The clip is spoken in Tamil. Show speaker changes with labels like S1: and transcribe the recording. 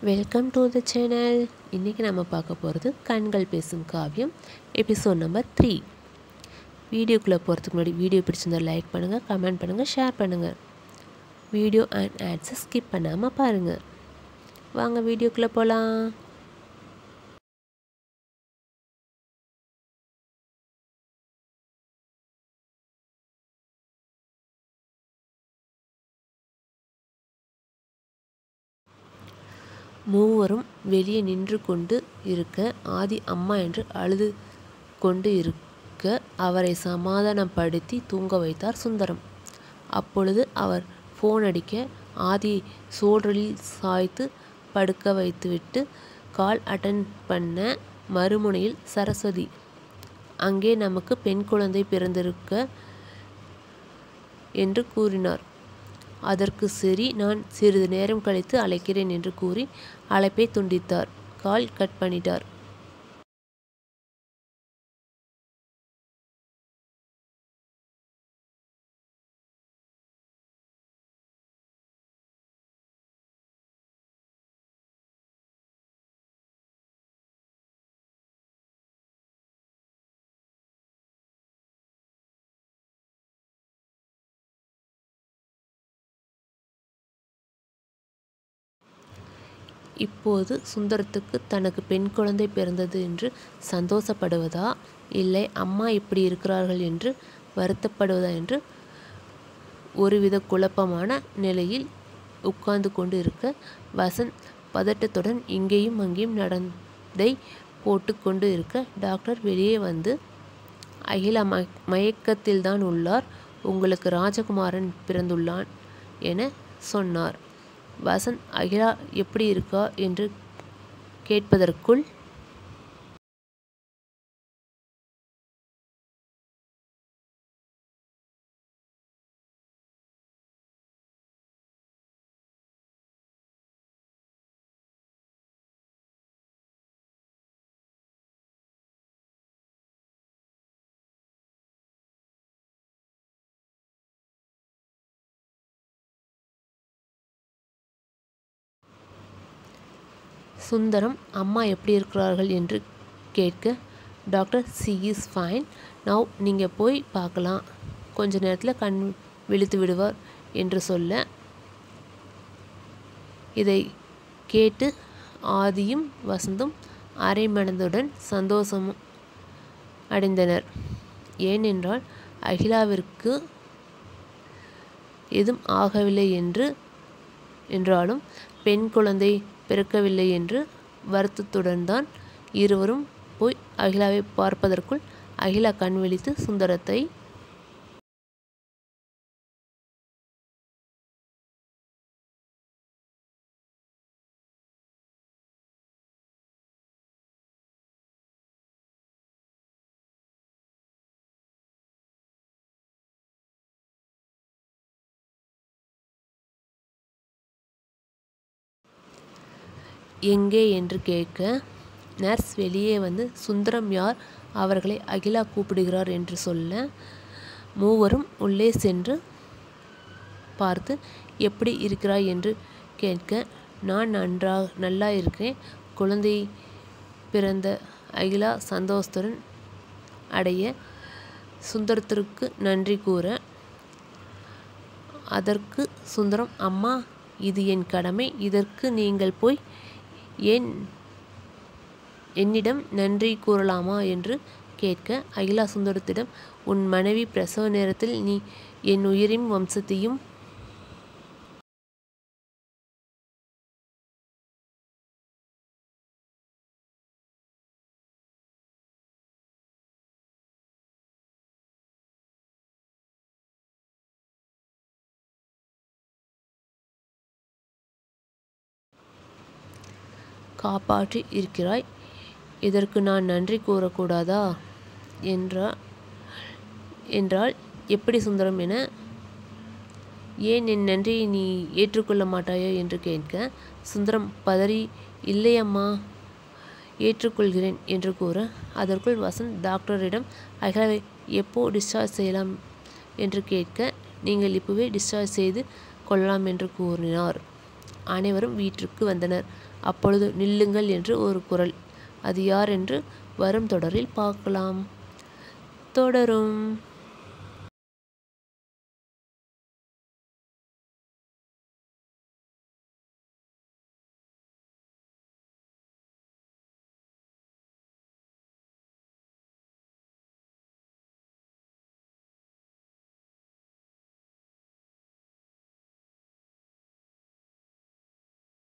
S1: வெல்கம் டு த சேனல் இன்றைக்கி நம்ம பார்க்க போகிறது கண்கள் பேசும் காவியம் எபிசோட் நம்பர் த்ரீ வீடியோக்குள்ளே போகிறதுக்கு முன்னாடி வீடியோ பிடிச்சிருந்தா லைக் பண்ணுங்கள் கமெண்ட் பண்ணுங்கள் ஷேர் பண்ணுங்கள் வீடியோ அண்ட் ஆட்ஸை ஸ்கிப் பண்ணாமல் பாருங்கள் வாங்க வீடியோக்குள்ளே போகலாம் மூவரும் வெளியே நின்று கொண்டு இருக்க ஆதி அம்மா என்று அழுது கொண்டு இருக்க அவரை சமாதானப்படுத்தி தூங்க வைத்தார் சுந்தரம் அப்பொழுது அவர் ஃபோன் அடிக்க ஆதி சோழலில் சாய்த்து படுக்க வைத்துவிட்டு கால் அட்டன் பண்ண மறுமுனையில் சரஸ்வதி அங்கே நமக்கு பெண் குழந்தை பிறந்திருக்க என்று கூறினார் அதற்கு சரி நான் சிறிது நேரம் கழித்து அழைக்கிறேன் என்று கூறி அழைப்பை துண்டித்தார் கால் கட் பண்ணிட்டார் இப்போது சுந்தரத்துக்கு தனக்கு பெண் குழந்தை பிறந்தது என்று சந்தோஷப்படுவதா இல்லை அம்மா இப்படி இருக்கிறார்கள் என்று வருத்தப்படுவதா என்று ஒருவித குழப்பமான நிலையில் உட்கார்ந்து கொண்டு இருக்க வசந்த் பதட்டத்துடன் இங்கேயும் அங்கேயும் நடந்தை போட்டு கொண்டு இருக்க டாக்டர் வெளியே வந்து அகிலா ம மயக்கத்தில்தான் உள்ளார் உங்களுக்கு ராஜகுமாரன் பிறந்துள்ளான் என சொன்னார் வசந்த் அகிலா எப்படி இருக்கா என்று கேட்பதற்குள் சுந்தரம் அம்மா எப்படி இருக்கிறார்கள் என்று கேட்க doctor she is fine now நீங்கள் போய் பார்க்கலாம் கொஞ்ச நேரத்தில் கண் விழித்து விடுவார் என்று சொல்ல இதை கேட்டு ஆதியும் வசந்தும் அரை மனதுடன் சந்தோஷம் அடைந்தனர் ஏனென்றால் அகிலாவிற்கு எதுவும் ஆகவில்லை என்று என்றாலும் பெண் குழந்தை பிறக்கவில்லை என்று வருத்தத்துடன் தான் இருவரும் போய் அகிலாவை பார்ப்பதற்குள் அகிலா கண் விழித்து சுந்தரத்தை எங்கே என்று கேட்க நர்ஸ் வெளியே வந்து சுந்தரம் யார் அவர்களை அகிலா கூப்பிடுகிறார் என்று சொல்ல மூவரும் உள்ளே சென்று பார்த்து எப்படி இருக்கிறாய் என்று கேட்க நான் நன்றாக நல்லா இருக்கிறேன் குழந்தை பிறந்த அகிலா சந்தோஷத்துடன் அடைய சுந்தரத்திற்கு நன்றி கூற அதற்கு சுந்தரம் அம்மா இது என் கடமை இதற்கு நீங்கள் போய் ஏன் என்னிடம் நன்றி கூறலாமா என்று கேட்க அகிலா சுந்தரத்திடம் உன் மனைவி பிரசவ நேரத்தில் நீ என் உயிரின் வம்சத்தையும் காப்பாற்றி இருக்கிறாய் இதற்கு நான் நன்றி கூறக்கூடாதா என்றா என்றால் எப்படி சுந்தரம் என ஏன் என் நன்றியை நீ ஏற்றுக்கொள்ள மாட்டாயோ என்று கேட்க சுந்தரம் பதறி இல்லையம்மா ஏற்றுக்கொள்கிறேன் என்று கூற அதற்குள் வசந்த் டாக்டரிடம் அகிலாவை எப்போ டிஸ்சார்ஜ் செய்யலாம் என்று கேட்க நீங்கள் இப்போவே டிஸ்சார்ஜ் செய்து கொள்ளலாம் என்று கூறினார் அனைவரும் வீட்டிற்கு வந்தனர் அப்பொழுது நில்லுங்கள் என்று ஒரு குரல் அது யார் என்று வரும் தொடரில் பார்க்கலாம் தொடரும்